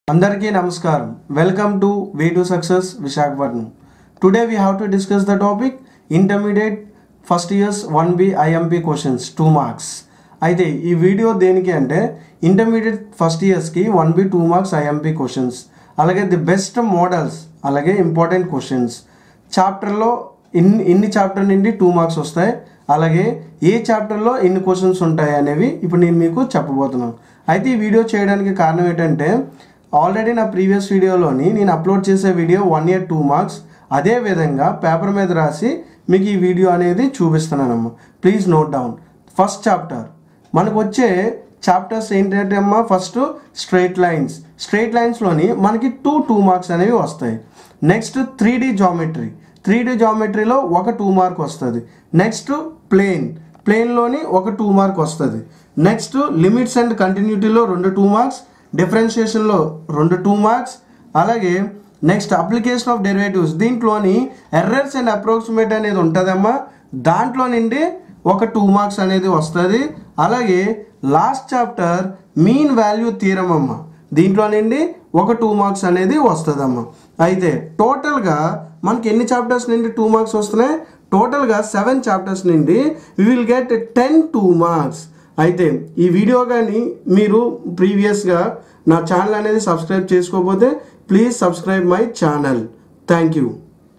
అందరికీ నమస్కారం welcome to way to success Visakhapatnam today we have to discuss the topic intermediate first years one B IMP questions two marks అయితే ఈ video దేనికి అంటే intermediate first ఇయర్స్కి one B two marks IMP questions అలాగే the best models అలాగే important questions చాప్టర్లో ఇన్ని ఇన్ని చాప్టర్ నుండి టూ మార్క్స్ వస్తాయి అలాగే ఏ చాప్టర్లో ఎన్ని క్వశ్చన్స్ ఉంటాయి అనేవి ఇప్పుడు నేను మీకు చెప్పబోతున్నాను అయితే ఈ వీడియో చేయడానికి కారణం ఏంటంటే ఆల్రెడీ నా ప్రీవియస్ వీడియోలోని నేను అప్లోడ్ చేసే video one year two marks అదే విధంగా పేపర్ మీద రాసి మీకు ఈ వీడియో అనేది చూపిస్తున్నానమ్మా please note down first chapter మనకు వచ్చే చాప్టర్స్ ఏంటంటే అమ్మా ఫస్ట్ స్ట్రైట్ లైన్స్ స్ట్రైట్ లైన్స్లోని మనకి టూ టూ మార్క్స్ అనేవి వస్తాయి next three D geometry three D జామెట్రీలో ఒక టూ మార్క్ వస్తుంది నెక్స్ట్ ప్లేన్ ప్లేన్లోని ఒక టూ మార్క్ వస్తుంది నెక్స్ట్ లిమిట్స్ అండ్ కంటిన్యూటీలో రెండు టూ మార్క్స్ డిఫరెన్షియేషన్లో రెండు టూ మార్క్స్ అలాగే నెక్స్ట్ అప్లికేషన్ ఆఫ్ డెరివేటివ్స్ దీంట్లోని ఎర్రర్స్ అండ్ అప్రోక్సిమేట్ అనేది ఉంటుందమ్మా దాంట్లో నుండి ఒక టూ మార్క్స్ అనేది వస్తుంది అలాగే last chapter mean value theorem అమ్మ దీంట్లో నుండి ఒక టూ మార్క్స్ అనేది వస్తుందమ్మా అయితే టోటల్గా మనకి ఎన్ని చాప్టర్స్ నుండి టూ మార్క్స్ వస్తున్నాయి టోటల్గా సెవెన్ చాప్టర్స్ నుండి we will get ten two marks అయితే ఈ వీడియో కానీ మీరు ప్రీవియస్గా నా ఛానల్ అనేది సబ్స్క్రైబ్ చేసుకోకపోతే please subscribe my channel thank you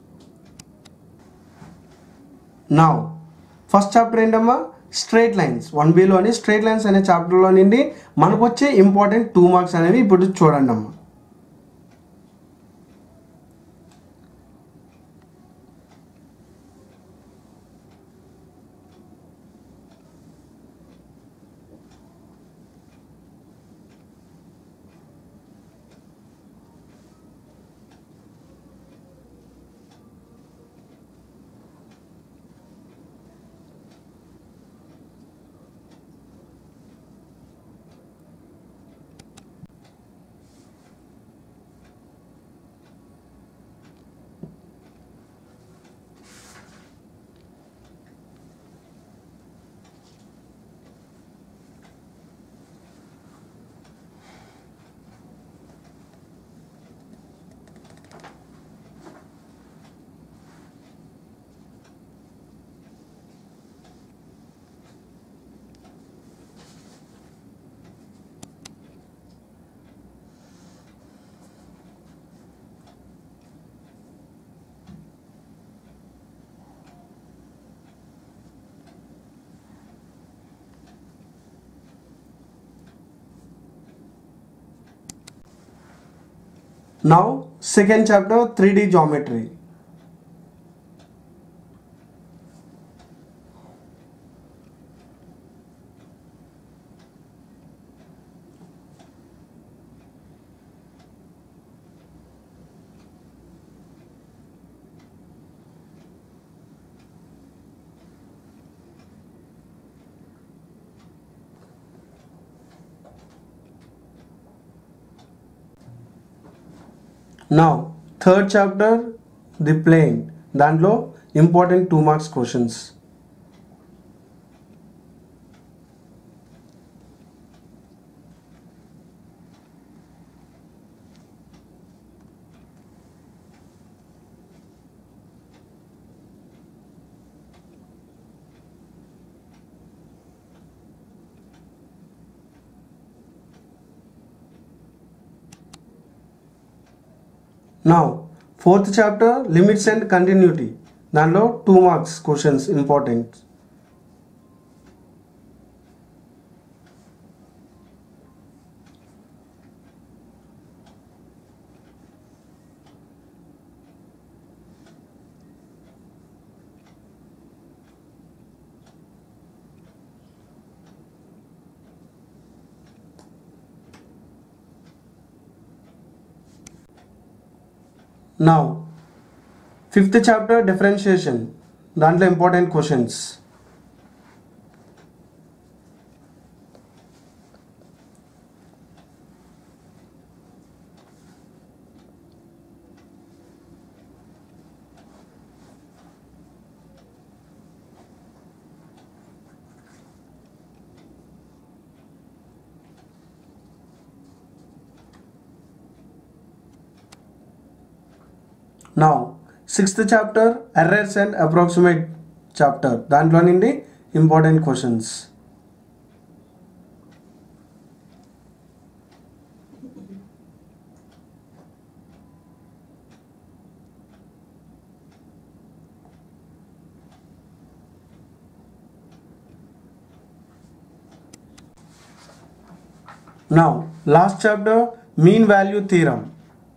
నా ఫస్ట్ చాప్టర్ ఏంటమ్మా స్ట్రైట్ లైన్స్ వన్ బిలోని స్ట్రైట్ లైన్స్ అనే చాప్టర్లో నుండి మనకు వచ్చే ఇంపార్టెంట్ టూ మార్క్స్ అనేవి ఇప్పుడు చూడండి అమ్మా now second chapter three D geometry now third chapter the plane దాంట్లో important two marks questions now fourth chapter limits and continuity దాంట్లో two marks questions important now fifth chapter differentiation దాంట్లో important questions now sixth chapter errors and approximate chapter దాంట్లో నుండి important questions Now, last chapter, mean value theorem.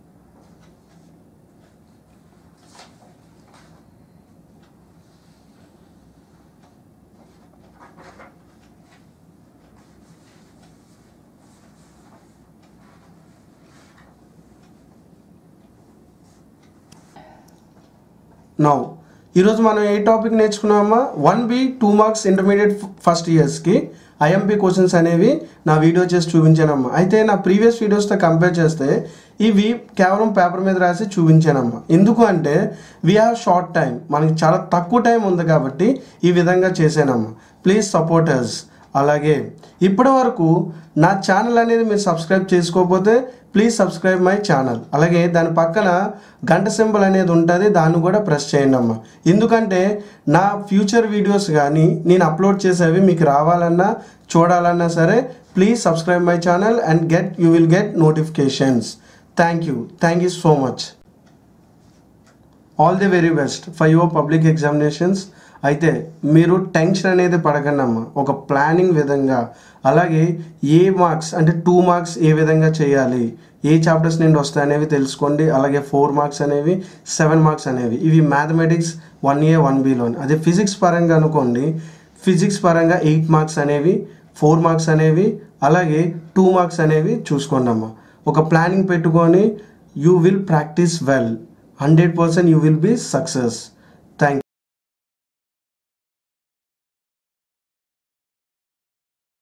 Now ఈరోజు మనం ఏ topic నేర్చుకున్నామా one B two marks intermediate first ఇయర్స్కి IMP questions అనేవి నా వీడియో చేసి చూపించానమ్మా అయితే నా ప్రీవియస్ వీడియోస్తో కంపేర్ చేస్తే ఇవి కేవలం పేపర్ మీద రాసి చూపించానమ్మా ఎందుకు అంటే వీ హ్యావ్ షార్ట్ టైం మనకి చాలా తక్కువ టైం ఉంది కాబట్టి ఈ విధంగా చేశానమ్మా ప్లీజ్ సపోర్ట్ అస్ అలాగే ఇప్పటి వరకు నా ఛానల్ అనేది మీరు సబ్స్క్రైబ్ చేసుకోకపోతే ప్లీజ్ సబ్స్క్రైబ్ మై ఛానల్ అలాగే దాని పక్కన గంట సింబల్ అనేది ఉంటుంది దాన్ని కూడా ప్రెస్ చేయండి అమ్మా ఎందుకంటే నా ఫ్యూచర్ వీడియోస్ కానీ నేను అప్లోడ్ చేసేవి మీకు రావాలన్నా చూడాలన్నా సరే please subscribe my channel and get you will get notifications thank you thank you so much all the very best for your public examinations అయితే మీరు టెన్షన్ అనేది పడకండి అమ్మ ఒక ప్లానింగ్ విధంగా అలాగే ఏ మార్క్స్ అంటే టూ మార్క్స్ ఏ విధంగా చేయాలి ఏ చాప్టర్స్ నుండి వస్తాయి అనేవి తెలుసుకోండి అలాగే ఫోర్ మార్క్స్ అనేవి సెవెన్ మార్క్స్ అనేవి ఇవి మ్యాథమెటిక్స్ వన్ ఏ వన్ బిలోని అదే ఫిజిక్స్ పరంగా అనుకోండి ఫిజిక్స్ పరంగా ఎయిట్ మార్క్స్ అనేవి ఫోర్ మార్క్స్ అనేవి అలాగే టూ మార్క్స్ అనేవి చూసుకోండి అమ్మ ఒక ప్లానింగ్ పెట్టుకొని you will practise well hundred percent you will be success